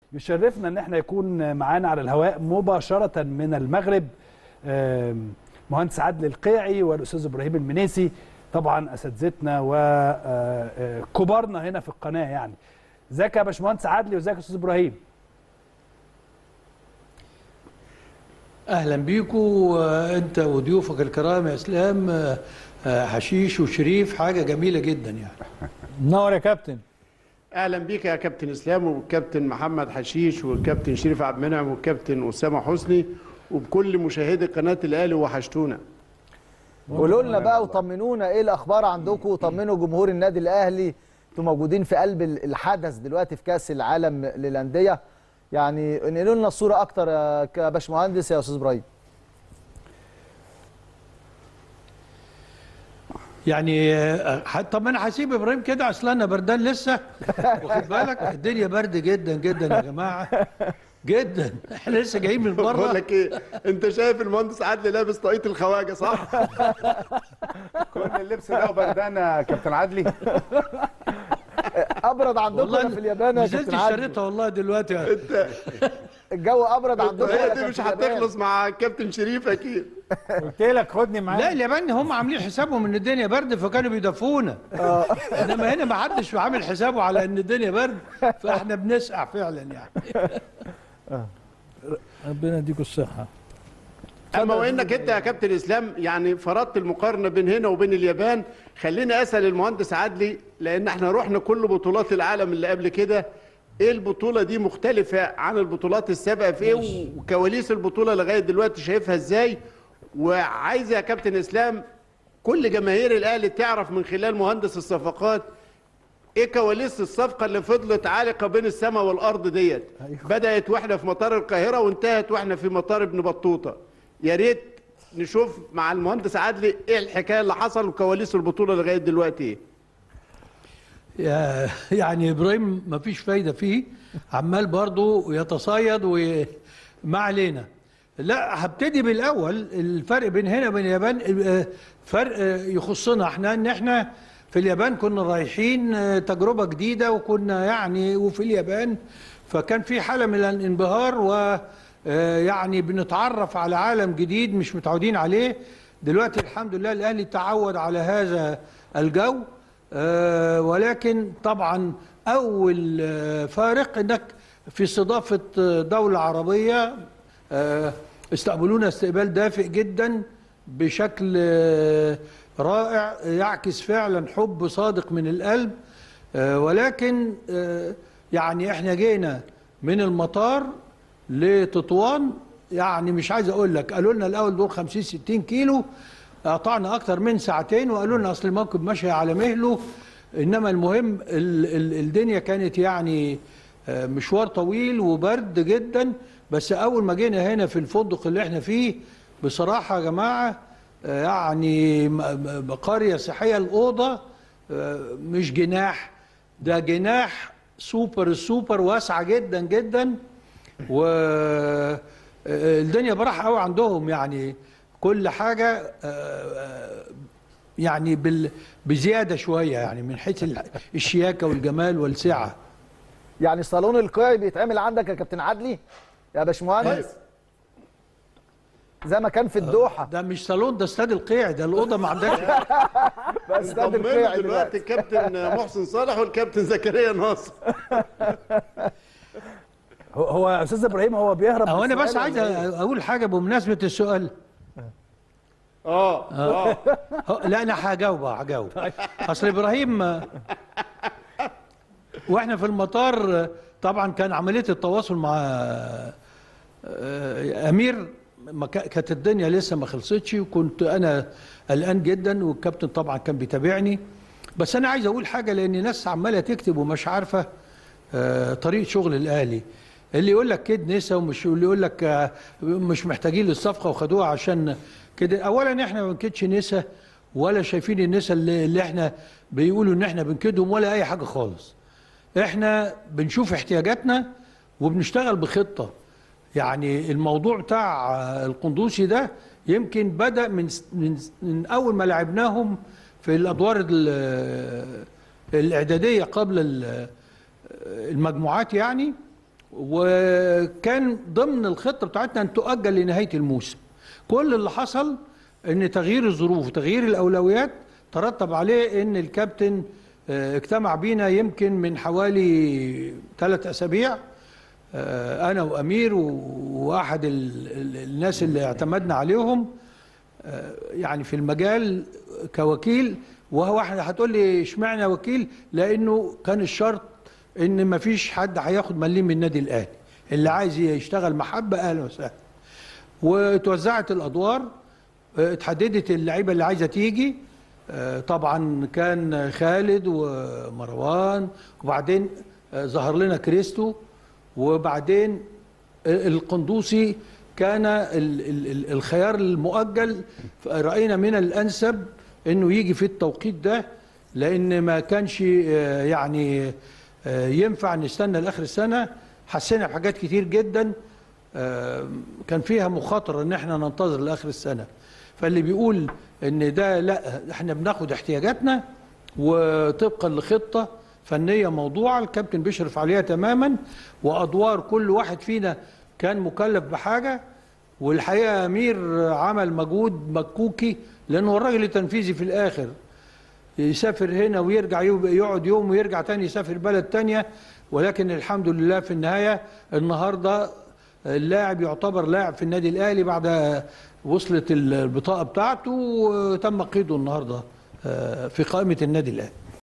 يشرفنا ان احنا يكون معانا على الهواء مباشره من المغرب آم، مهندس عادل القيعي والاستاذ ابراهيم المنيسي طبعا اساتذتنا وكبارنا هنا في القناه يعني ازيك يا باشمهندس عادل وازيك يا استاذ ابراهيم اهلا بيكم آه، انت وضيوفك الكرام يا اسلام آه، آه، حشيش وشريف حاجه جميله جدا يعني منور يا كابتن اهلا بيك يا كابتن اسلام والكابتن محمد حشيش والكابتن شريف عبد المنعم والكابتن اسامه حسني وبكل مشاهدي قناه الاهلي وحشتونا قولوا لنا بقى وطمنونا ايه الاخبار عندكم وطمنوا جمهور النادي الاهلي انتوا موجودين في قلب ال- الحدث دلوقتي في كاس العالم للانديه يعني انقلوا لنا الصوره اكتر يا ك- يا باشمهندس يا استاذ ابراهيم يعني آه، ح- طب انا هسيب ابراهيم كده اصل انا بردان لسه واخد بالك الدنيا برد جدا جدا يا جماعه جدا احنا لسه جايين من بقول بره لك ايه انت شايف المهندس عادل لابس طاقيه الخواجه صح كل اللبس ده وبردان يا كابتن عدلي ابرد عندكم ولا في اليابان يا نزلت كابتن عادل اشتريتها والله دلوقتي انت الجو ابرد عندكم هي ولا دي كان مش في اليابان؟ هتخلص مع الكابتن شريف اكيد قلت لك خدني لا معاك اليابان هم عاملين حسابهم ان الدنيا برد فكانوا بيدفونا انما هنا ما حدش عامل حسابه على ان الدنيا برد فاحنا بنسقع فعلا يعني ربنا يديكم الصحه اما وانك انت يا كابتن اسلام يعني فرضت المقارنه بين هنا وبين اليابان خليني اسال المهندس عدلي لان احنا رحنا كل بطولات العالم اللي قبل كده ايه البطوله دي مختلفه عن البطولات السابقه في ايه وكواليس البطوله لغايه دلوقتي شايفها ازاي وعايز يا كابتن اسلام كل جماهير الاهلي تعرف من خلال مهندس الصفقات ايه كواليس الصفقه اللي فضلت عالقه بين السماء والارض ديت بدات واحنا في مطار القاهره وانتهت واحنا في مطار ابن بطوطه يا ريت نشوف مع المهندس عادلي ايه الحكايه اللي حصل وكواليس البطوله لغايه دلوقتي ايه يا- يعني ابراهيم ما فيش فايده فيه عمال برضه يتصيد وما علينا لا هبتدي بالاول الفرق بين هنا وبين اليابان آه، فرق آه، يخصنا احنا ان احنا في اليابان كنا رايحين آه، تجربه جديده وكنا يعني وفي اليابان فكان في حاله من الانبهار و آه، يعني بنتعرف على عالم جديد مش متعودين عليه دلوقتي الحمد لله الاهلي تعود على هذا الجو آه، ولكن طبعا اول آه، فارق انك في استضافه آه، دوله عربيه آه، استقبلونا استقبال دافئ جدا بشكل آه، رائع يعكس فعلا حب صادق من القلب آه، ولكن آه، يعني احنا جينا من المطار لتطوان يعني مش عايز اقول لك قالوا لنا الاول دول 50 60 كيلو قطعنا اكتر من ساعتين وقالوا لنا اصل الموكب ماشي على مهله انما المهم ال ال الدنيا كانت يعني آه، مشوار طويل وبرد جدا بس اول ما جينا هنا في الفندق اللي احنا فيه بصراحه يا جماعه آه، يعني م- م- قريه صحيه الاوضه آه، مش جناح ده جناح سوبر السوبر واسعه جدا جدا والدنيا براح قوي عندهم يعني كل حاجه آه، آه، يعني بال بزياده شويه يعني من حيث ال- الشياكه والجمال والسعه يعني صالون القيعي بيتعمل عندك يا كابتن عدلي يا باشمهندس زي ما كان في الدوحه ده مش صالون ده استاد القيع ده الاوضه ما عندهاش بس استاد انضم له القيعي دلوقتي دلوقتي الكابتن محسن صالح والكابتن زكريا ناصر هو- هو يا استاذ ابراهيم هو بيهرب هو من انا بس السؤال عايز ولا إيه؟ اقول حاجه بمناسبه السؤال اه اه هو- لا انا هجاوب هجاوب اصل ابراهيم آه، واحنا في المطار آه، طبعا كان عمليه التواصل مع آه، آه، امير ما كا- كانت الدنيا لسه ما خلصتش وكنت انا قلقان جدا والكابتن طبعا كان بيتابعني بس انا عايز اقول حاجه لان ناس عماله تكتب ومش عارفه آه، طريقه شغل الاهلي اللي يقول لك كيد نسا ومش اللي يقول لك آه، مش محتاجين للصفقه وخدوها عشان كده اولا احنا ما بنكدش نسا ولا شايفين النسا اللي, اللي احنا بيقولوا ان احنا بنكدهم ولا اي حاجه خالص احنا بنشوف احتياجاتنا وبنشتغل بخطه يعني الموضوع بتاع آه، القندوسي ده يمكن بدا من من, من اول ما لعبناهم في الادوار ال- الاعداديه قبل ال- المجموعات يعني وكان ضمن الخطه بتاعتنا ان تؤجل لنهايه الموسم كل اللي حصل ان تغيير الظروف وتغيير الاولويات ترتب عليه ان الكابتن آه، اجتمع بينا يمكن من حوالي ثلاث اسابيع آه، انا وامير و- واحد ال- ال- الناس اللي اعتمدنا عليهم آه، يعني في المجال كوكيل وهو احنا هتقول لي اشمعنى وكيل لانه كان الشرط ان ما فيش حد هياخد مليم من النادي الاهلي اللي عايز يشتغل محبه اهلا وسهلا وتوزعت الادوار آه، اتحددت اللعيبه اللي عايزه تيجي آه، طبعا كان خالد ومروان وبعدين آه، ظهر لنا كريستو وبعدين القندوسي كان ال- ال- ال- الخيار المؤجل راينا من الانسب انه يجي في التوقيت ده لان ما كانش آه، يعني آه، ينفع نستنى لاخر السنه حسينا بحاجات كتير جدا آه، كان فيها مخاطره ان احنا ننتظر لاخر السنه فاللي بيقول ان ده لا احنا بناخد احتياجاتنا وطبقا لخطه فنيه موضوعه الكابتن بيشرف عليها تماما وادوار كل واحد فينا كان مكلف بحاجه والحقيقه امير عمل مجهود مكوكي لانه هو الراجل التنفيذي في الاخر يسافر هنا ويرجع يبقى يقعد يوم ويرجع تاني يسافر بلد تانية ولكن الحمد لله في النهاية النهاردة اللاعب يعتبر لاعب في النادي الأهلي بعد وصلت البطاقة بتاعته وتم قيده النهاردة آه، في قائمة النادي الأهلي